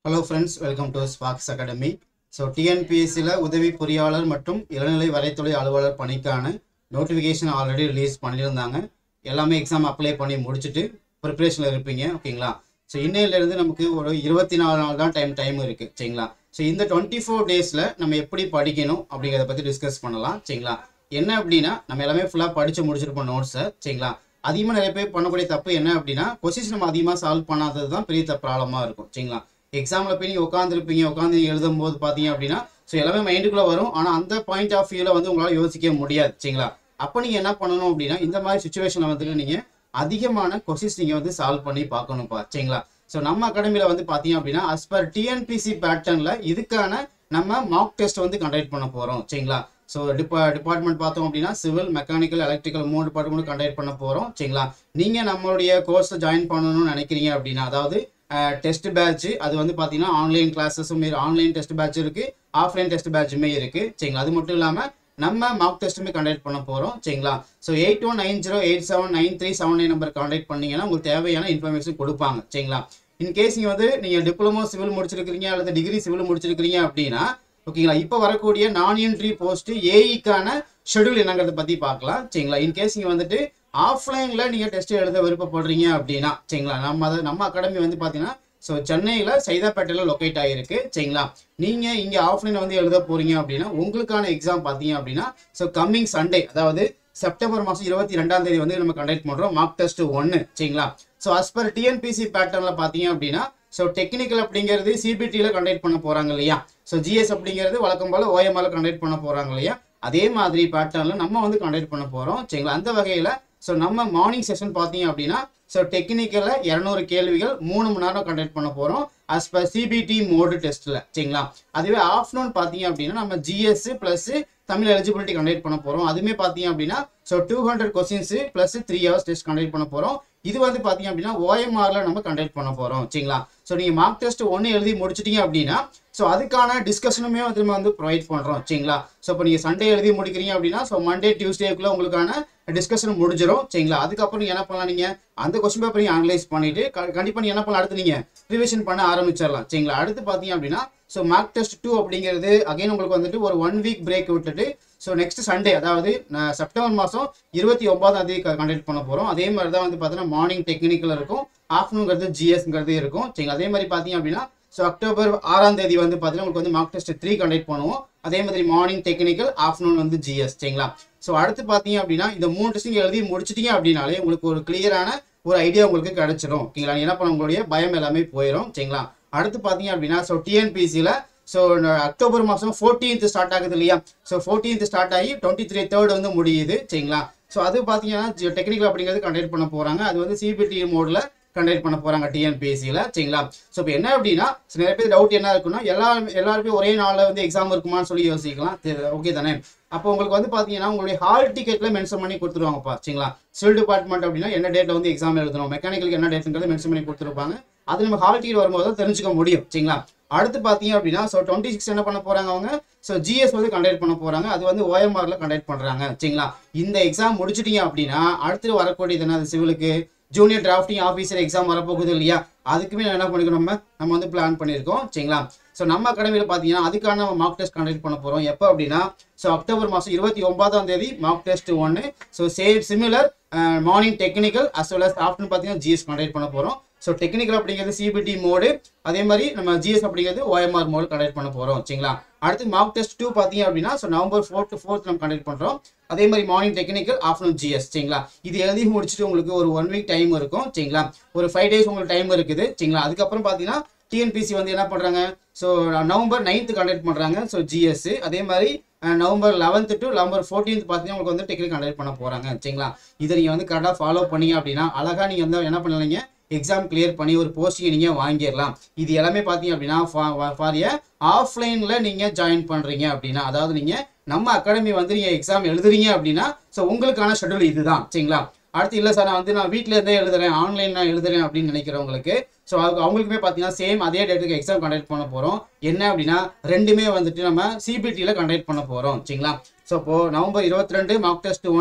hello friends welcome to Sparks academy so டிஎன்பிஎஸ்சியில் உதவி பொறியாளர் மற்றும் இளநிலை வரைத்துறை அலுவலர் பணிக்கான நோட்டிஃபிகேஷன் ஆல்ரெடி ரிலீஸ் பண்ணியிருந்தாங்க எல்லாமே எக்ஸாம் அப்ளை பண்ணி முடிச்சுட்டு ப்ரிப்ரேஷனில் இருப்பீங்க ஓகேங்களா ஸோ இன்னையிலேருந்து நமக்கு ஒரு இருபத்தி நாலு நாள் தான் டைம் டைம் இருக்குது சரிங்களா ஸோ இந்த டுவெண்ட்டி ஃபோர் டேஸில் நம்ம எப்படி படிக்கணும் அப்படிங்கிறத பற்றி டிஸ்கஸ் பண்ணலாம் சரிங்களா என்ன அப்படின்னா நம்ம எல்லாமே ஃபுல்லாக படித்து முடிச்சிருப்போம் நோட்ஸை சரிங்களா அதிகமாக நிறைய பேர் பண்ணக்கூடிய தப்பு என்ன அப்படின்னா கொஸ்டின்ஸ் நம்ம அதிகமாக சால்வ் பண்ணாதது தான் பெரிய ப்ராப்ளமாக இருக்கும் சரிங்களா எக்ஸாமில் போய் நீங்கள் உட்காந்துருப்பீங்க உட்காந்து எழுதும் போது பார்த்தீங்க அப்படின்னா ஸோ எல்லாமே மைண்டுக்குள்ளே வரும் ஆனால் அந்த பாயிண்ட் ஆஃப் வியூவில் வந்து உங்களால் யோசிக்க முடியாது சரிங்களா அப்போ நீங்கள் என்ன பண்ணணும் அப்படின்னா இந்த மாதிரி சுச்சுவேஷனில் வந்துட்டு நீங்கள் அதிகமான கொஸ்டின்ஸ் நீங்கள் வந்து சால்வ் பண்ணி பார்க்கணும்ப்பா சரிங்களா ஸோ நம்ம அகாடமியில் வந்து பார்த்தீங்க அப்படின்னா அஸ் பர் டிஎன்பிசி பேட்டர்னில் இதுக்கான நம்ம மார்க் டெஸ்ட் வந்து கண்டக்ட் பண்ண போகிறோம் சரிங்களா ஸோ டிபா டிபார்ட்மெண்ட் பார்த்தோம் அப்படின்னா சிவில் மெக்கானிக்கல் எலக்ட்ரிக்கல் மூணு டிபார்ட்மெண்ட் கண்டக்ட் பண்ண போகிறோம் சரிங்களா நீங்கள் நம்மளுடைய கோர்ஸில் ஜாயின் பண்ணணும்னு நினைக்கிறீங்க அப்படின்னா அதாவது டெஸ்ட் பேட்ச் அது வந்து பார்த்தீங்கன்னா ஆன்லைன் கிளாஸஸும் ஆன்லைன் டெஸ்ட் பேட்ச் இருக்குது ஆஃப்லைன் டெஸ்ட் பேட்சுமே இருக்குது சரிங்களா அது மட்டும் இல்லாமல் நம்ம மார்க் டெஸ்ட்டுமே கண்டக்ட் பண்ண போகிறோம் சரிங்களா so eight one nine zero eight seven nine three seven nine number contact பண்ணீங்கன்னா உங்களுக்கு தேவையான இன்ஃபர்மேஷன் கொடுப்பாங்க சரிங்களா இன்கேஸ் நீங்கள் வந்து நீங்கள் டிப்ளமோ சிவில் முடிச்சிருக்கிறீங்க அல்லது டிகிரி சிவில் முடிச்சிருக்கிறீங்க அப்படின்னா ஓகேங்களா இப்போ வரக்கூடிய நான் என்ட்ரி போஸ்ட் ஏஇக்கான ஷெடியூல் என்னங்கிறத பற்றி பார்க்கலாம் சரிங்களா இன்கேஸ் நீங்கள் வந்துட்டு ஆஃப்லைனில் நீங்கள் டெஸ்ட் எழுத விருப்பப்படுறீங்க அப்படின்னா சரிங்களா நம்ம அதை நம்ம அகாடமி வந்து பார்த்தீங்கன்னா ஸோ சென்னையில் சைதாப்பேட்டையில் லொக்கேட் ஆகிருக்கு சரிங்களா நீங்கள் இங்கே ஆஃப்லைனில் வந்து எழுத போகிறீங்க அப்படின்னா உங்களுக்கான எக்ஸாம் பார்த்தீங்க அப்படின்னா ஸோ கம்மிங் சண்டே அதாவது செப்டம்பர் மாதம் இருபத்தி ரெண்டாம் தேதி வந்து நம்ம கண்டக்ட் பண்ணுறோம் மார்க் டெஸ்ட் ஒன்று சரிங்களா ஸோ அஸ் பர் டிஎன்பிசி பேட்டர்னில் பார்த்தீங்க அப்படின்னா ஸோ டெக்னிக்கல் அப்படிங்கிறது சிபிடியில் கண்டக்ட் பண்ண போகிறாங்க இல்லையா ஸோ ஜிஎஸ் அப்படிங்கிறது வழக்கம் போல் ஓஎம்ஆரில் கண்டக்ட் பண்ண போகிறாங்க இல்லையா அதே மாதிரி பேட்டர்னில் நம்ம வந்து கண்டக்ட் பண்ண போகிறோம் சரிங்களா அந்த வகையில் ஸோ நம்ம மார்னிங் செஷன் பார்த்தீங்க அப்படின்னா ஸோ டெக்னிக்கலில் இரநூறு கேள்விகள் மூணு மணி நேரம் கண்டக்ட் பண்ண போகிறோம் அஸ் பர் சிபிடி மோடு டெஸ்ட்டில் சரிங்களா அதுவே ஆஃப்டர்நூன் பார்த்தீங்க அப்படின்னா நம்ம GS plus Tamil eligibility conduct பண்ண போகிறோம் அதுவுமே பார்த்தீங்க அப்படின்னா so two hundred questions plus three hours test conduct பண்ண போகிறோம் இது வந்து பார்த்தீங்க அப்படின்னா ஓஎம்ஆரில் நம்ம கண்டக்ட் பண்ண போகிறோம் சரிங்களா ஸோ நீங்கள் மார்க் டெஸ்ட் ஒன்று எழுதி முடிச்சிட்டீங்க அப்படின்னா ஸோ அதுக்கான டிஸ்கஷனுமே வந்து நம்ம வந்து ப்ரொவைட் பண்ணுறோம் சரிங்களா ஸோ இப்போ நீங்கள் சண்டே எழுதி முடிக்கிறீங்க அப்படின்னா ஸோ மண்டே டியூஸ்டேக்குள்ளே உங்களுக்கான டிஸ்கஷன் முடிஞ்சிடும் சரிங்களா அதுக்கப்புறம் நீங்கள் என்ன பண்ணலாம் நீங்கள் அந்த கொஸ்டின் பேப்பர் நீங்கள் அனலைஸ் பண்ணிட்டு கண்டிப்பாக நீங்கள் என்ன பண்ணலாம் அடுத்து நீங்கள் ரிவிஷன் பண்ண ஆரம்பிச்சிடலாம் சரிங்களா அடுத்து பார்த்தீங்க அப்படின்னா ஸோ மார்க் டெஸ்ட் டூ அப்படிங்கிறது அகைன் உங்களுக்கு வந்துட்டு ஒரு ஒன் வீக் பிரேக் விட்டுட்டு ஸோ நெக்ஸ்ட் சண்டே அதாவது செப்டம்பர் மாதம் இருபத்தி ஒன்பதாம் தேதி கண்டக்ட் பண்ண போகிறோம் அதே மாதிரி தான் வந்து பார்த்தீங்கன்னா மார்னிங் டெக்னிக்கல் இருக்கும் ஆஃப்டர்நூன்ங்கிறது ஜிஎஸ்ங்கிறது இருக்கும் சரிங்களா அதே மாதிரி பார்த்தீங்க அப்படின்னா ஸோ அக்டோபர் ஆறாம் தேதி வந்து பார்த்தீங்கன்னா உங்களுக்கு வந்து மார்க் டெஸ்ட் த்ரீ கண்டக்ட் பண்ணுவோம் அதே மாதிரி மார்னிங் டெக்னிக்கல் ஆஃப்டர்நூன் வந்து ஜிஎஸ் சரிங்களா ஸோ அடுத்து பார்த்தீங்க அப்படின்னா இந்த மூணு டெஸ்டிங் எழுதி முடிச்சிட்டீங்க அப்படின்னாலே உங்களுக்கு ஒரு கிளியரான ஒரு ஐடியா உங்களுக்கு கிடைச்சிடும் ஓகேங்களா என்ன பண்ண உங்களுடைய பயம் எல்லாமே போயிடும் சரிங்களா அடுத்து பார்த்தீங்க அப்படின்னா ஸோ டிஎன்பிசியில் ஸோ அக்டோபர் மாதம் ஃபோர்டீன்த் ஸ்டார்ட் ஆகுது இல்லையா ஸோ ஃபோர்டீன்த் ஸ்டார்ட் ஆகி டுவெண்ட்டி த்ரீ தேர்ட் வந்து முடியுது சரிங்களா ஸோ அது பார்த்தீங்கன்னா டெக்னிக்கல் அப்படிங்கிறது கண்டக்ட் பண்ண போகிறாங்க அது வந்து சிபிடி மோடில் கண்டக்ட் பண்ண போகிறாங்க டிஎன்பிஎஸ்சியில் சரிங்களா ஸோ இப்போ என்ன அப்படின்னா நிறைய பேர் டவுட் என்ன இருக்குன்னா எல்லா எல்லாருமே ஒரே நாளில் வந்து எக்ஸாம் இருக்குமான்னு சொல்லி யோசிக்கலாம் ஓகே தானே அப்போ உங்களுக்கு வந்து பார்த்தீங்கன்னா உங்களுடைய ஹால் டிக்கெட்டில் மென்ஷன் பண்ணி கொடுத்துருவாங்கப்பா சரிங்களா சிவில் டிபார்ட்மெண்ட் அப்படின்னா என்ன டேட்டில் வந்து எக்ஸாம் எழுதணும் மெக்கானிக்கலுக்கு என்ன டேட்டுங்கிறத மென்ஷன் பண்ணி கொடுத்துருப்பாங்க அது நம்ம ஹால் டிக்கெட் வரும்போது தான் தெரிஞ்சுக்க முடியும் சரிங்களா அடுத்து பார்த்தீங்க அப்படின்னா ஸோ டுவெண்ட்டி சிக்ஸ் என்ன பண்ண போகிறாங்க அவங்க ஸோ ஜிஎஸ் வந்து கண்டக்ட் பண்ண போகிறாங்க அது வந்து ஓஎம்ஆரில் கண்டக்ட் பண்ணுறாங்க சரிங்களா இந்த எக்ஸாம் முடிச்சிட்டீங்க அப்படின்னா அடுத்து வரக்கூடியது என்ன சிவிலுக்கு ஜூனியர் டிராஃப்டிங் ஆஃபீஸர் எக்ஸாம் வரப்போகுது இல்லையா அதுக்குமே என்ன பண்ணிக்கணும் நம்ம நம்ம வந்து பிளான் பண்ணியிருக்கோம் சரிங்களா ஸோ நம்ம அகாடமியில் பார்த்தீங்கன்னா அதுக்கான நம்ம மார்க் டெஸ்ட் கண்டக்ட் பண்ண போகிறோம் எப்போ அப்படின்னா ஸோ அக்டோபர் மாதம் இருபத்தி ஒன்பதாம் தேதி மார்க் டெஸ்ட் ஒன்று so same similar morning technical as well as afternoon பார்த்தீங்கன்னா ஜிஎஸ் கண்டக்ட் பண்ண போகிறோம் ஸோ டெக்னிக்கல் அப்படிங்கிறது சிபிடி மோடு அதே மாதிரி நம்ம ஜிஎஸ் அப்படிங்கிறது ஓஎம்ஆர் மோடு கண்டக்ட் பண்ண போகிறோம் சரிங்களா அடுத்து மார்க் டெஸ்ட் டூ பார்த்தீங்க அப்படின்னா so November four to fourth நம்ம கண்டக்ட் பண்ணுறோம் அதே மாதிரி மார்னிங் டெக்னிக்கல் ஆஃப்டர்நூன் ஜிஎஸ் சரிங்களா இது எழுதி முடிச்சுட்டு உங்களுக்கு ஒரு ஒன் வீக் டைம் இருக்கும் சரிங்களா ஒரு ஃபைவ் டேஸ் உங்களுக்கு டைம் இருக்குது சரிங்களா அதுக்கப்புறம் பார்த்தீங்கன்னா டிஎன்பிசி வந்து என்ன பண்ணுறாங்க ஸோ நவம்பர் நைன்த்து கண்டக்ட் பண்ணுறாங்க ஸோ ஜிஎஸ் அதே மாதிரி November eleventh to November fourteenth பார்த்தீங்கன்னா உங்களுக்கு வந்து டெக்னிக் கண்டக்ட் பண்ண போகிறாங்க சரிங்களா இதை நீங்கள் வந்து கரெக்டாக ஃபாலோ பண்ணீங்க அப்படின்னா அழகாக நீங்கள் வந்து என்ன பண்ணலைங்க எக்ஸாம் கிளியர் பண்ணி ஒரு போஸ்டிங்கை நீங்கள் வாங்கிடலாம் இது எல்லாமே பார்த்தீங்க அப்படின்னா ஃபார் ஏ ஆஃப்லைனில் நீங்கள் ஜாயின் பண்ணுறீங்க அப்படின்னா அதாவது நீங்கள் நம்ம அகாடமி வந்து நீங்கள் எக்ஸாம் எழுதுறீங்க அப்படின்னா ஸோ உங்களுக்கான ஷெடியூல் இதுதான் சரிங்களா அடுத்து இல்லை சார் நான் வந்து நான் வீட்டில் இருந்தே எழுதுறேன் ஆன்லைன் நான் எழுதுறேன் அப்படின்னு நினைக்கிறவங்களுக்கு ஸோ அது அவங்களுக்குமே பார்த்தீங்கன்னா சேம் அதே டேட்டுக்கு எக்ஸாம் கண்டக்ட் பண்ண போகிறோம் என்ன அப்படின்னா ரெண்டுமே வந்துட்டு நம்ம சிபிடியில் கண்டக்ட் பண்ண போகிறோம் சரிங்களா ஸோ இப்போது நவம்பர் இருபத்தி ரெண்டு மார்க் டெஸ்ட் ஒன்று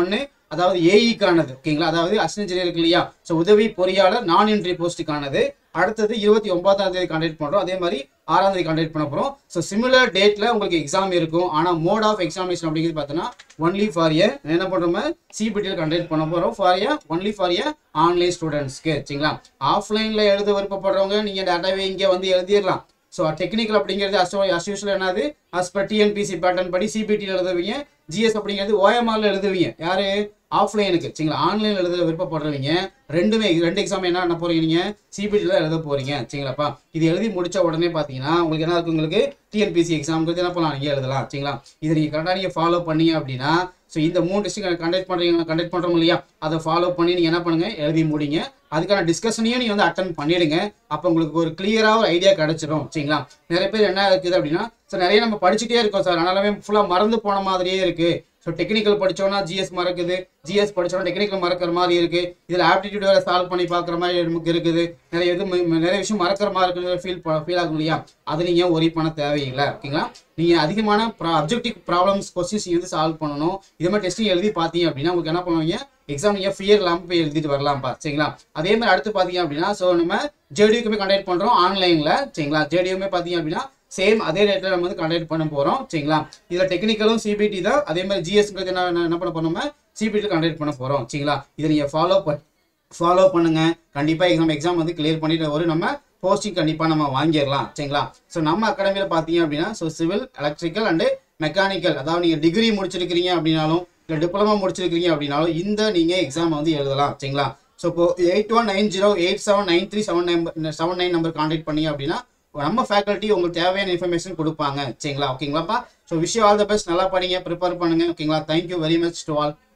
அதாவது ஏஇக்கானது ஓகேங்களா அதாவது அசிஸ்டன்ட் இன்ஜினியர் இருக்கு இல்லையா ஸோ உதவி பொறியாளர் நான் என்ட்ரி போஸ்ட்டுக்கானது அடுத்தது இருபத்தி ஒன்பதாம் தேதி கண்டக்ட் பண்ணுறோம் அதே மாதிரி ஆறாம் தேதி கண்டக்ட் பண்ண போகிறோம் ஸோ சிமிலர் டேட்டில் உங்களுக்கு எக்ஸாம் இருக்கும் ஆனால் மோட் ஆஃப் எக்ஸாமினேஷன் அப்படிங்கிறது பார்த்தோன்னா ஒன்லி ஃபார் ஏ என்ன பண்ணுறோம் சிபிடியில் கண்டக்ட் பண்ண போகிறோம் for a only for a online ஸ்டூடெண்ட்ஸ்க்கு சரிங்களா ஆஃப்லைனில் எழுத விருப்பப்படுறவங்க நீங்கள் டேட்டாவே இங்கே வந்து எழுதிடலாம் ஸோ டெக்னிக்கல் அப்படிங்கிறது அஸ் அஸ் யூஸ்வல் என்னது அஸ் பர் டிஎன்பிசி பேட்டர்ன் படி சிபிடியில் எழுதுவீங்க ஜிஎஸ் அப்படிங்கிறது ஓஎம்ஆர்ல எழுதுவீங்க யாரு ஆஃப்லைனுக்கு சரிங்களா ஆன்லைனில் எழுத விருப்பப்படுறவங்க ரெண்டுமே ரெண்டு எக்ஸாம் என்ன பண்ண போறீங்க நீங்க சிபிடியில் எழுத போறீங்க சரிங்களாப்பா இது எழுதி முடிச்ச உடனே பார்த்தீங்கன்னா உங்களுக்கு என்ன இருக்கு உங்களுக்கு டிஎன்பிசி எக்ஸாமுக்கு என்ன பண்ணலாம் நீங்கள் எழுதலாம் சரிங்களா இதை நீங்கள் கரெக்டாக நீங்கள் ஃபாலோ பண்ணீங்க அப்படின்னா ஸோ இந்த மூணு டிஸ்ட்ரிக்ட் கண்டக்ட் பண்ணுறீங்க கண்டக்ட் பண்ணுறோம் இல்லையா அதை ஃபாலோ பண்ணி நீங்கள் என்ன பண்ணுங்க எழுதி முடிங்க அதுக்கான டிஸ்கஷனையும் நீங்கள் வந்து அட்டன் பண்ணிடுங்க அப்போ உங்களுக்கு ஒரு கிளியராக ஒரு ஐடியா கிடைச்சிடும் சரிங்களா நிறைய பேர் என்ன இருக்குது அப்படின்னா ஸோ நிறைய நம்ம படிச்சுட்டே இருக்கோம் சார் அதனாலவே ஃபுல்லாக மறந்து போன மாதிரியே இருக்குது ஸோ டெக்னிக்கல் படிச்சோன்னா ஜிஎஸ் மறக்குது ஜிஎஸ் படிச்சோன்னா டெக்னிக்கல் மறக்கிற மாதிரி இருக்குது இதில் ஆப்டிடியூட் வேறு சால்வ் பண்ணி பார்க்குற மாதிரி நமக்கு இருக்குது நிறைய இது ம- நிறைய விஷயம் மறக்கிற மாதிரி இருக்குது ஃபீல் ஃபீல் ஆகும் இல்லையா அது நீங்கள் ஒரி பண்ண தேவையில்லை ஓகேங்களா நீங்கள் அதிகமான அப்ஜெக்டிவ் ப்ராப்ளம்ஸ் கொஸ்டின்ஸ் வந்து சால்வ் பண்ணணும் இது மாதிரி டெஸ்டிங் எழுதி பார்த்தீங்க அப்படின்னா உங்களுக்கு என்ன பண்ணுவீங்க எக்ஸாம் நீங்கள் ஃபியர் இல்லாமல் போய் எழுதிட்டு வரலாம்ப்பா சரிங்களா அதே மாதிரி அடுத்து பார்த்தீங்க அப்படின்னா ஸோ நம்ம ஜேடியூக்குமே கண்டக்ட் பண்ணுறோம் ஆன்லைனில் சரிங்களா ஜேடியூமே பார்த்தீங்க அப்படின்னா சேம் அதே ரேட்டில் நம்ம வந்து கண்டக்ட் பண்ண போகிறோம் சரிங்களா இதில் டெக்னிக்கலும் சிபிடி தான் அதே மாதிரி ஜிஎஸ்ங்கிறது என்ன என்ன- என்ன பண்ண போறோம் சிபிடி கண்டக்ட் பண்ண போகிறோம் சரிங்களா இதை நீங்கள் ஃபாலோ பண்ண ஃபாலோ பண்ணுங்க கண்டிப்பாக எக்ஸாம் எக்ஸாம் வந்து கிளியர் பண்ணிட்டு ஒரு நம்ம போஸ்டிங் கண்டிப்பாக நம்ம வாங்கிடலாம் சரிங்களா ஸோ நம்ம அகாடமியில் பார்த்தீங்க அப்படின்னா so civil electrical and mechanical அதாவது நீங்கள் டிகிரி முடிச்சிருக்கிறீங்க அப்படின்னாலும் இல்லை டிப்ளமா முடிச்சிருக்கிறீங்க அப்படின்னாலும் இந்த நீங்கள் எக்ஸாம் வந்து எழுதலாம் சரிங்களா ஸோ இப்போ eight one nine zero eight seven nine three seven number seven nine number contact பண்ணீங்க அப்படின்னா நம்ம ஃபேக்கல்ட்டி உங்களுக்கு தேவையான இன்ஃபர்மேஷன் கொடுப்பாங்க சரிங்களா ஓகேங்களாப்பா ஸோ விஷயம் ஆல் த பெஸ்ட் நல்லா படிங்க ப்ரிப்பேர் பண்ணுங்க ஓகேங்களா thank you very much to all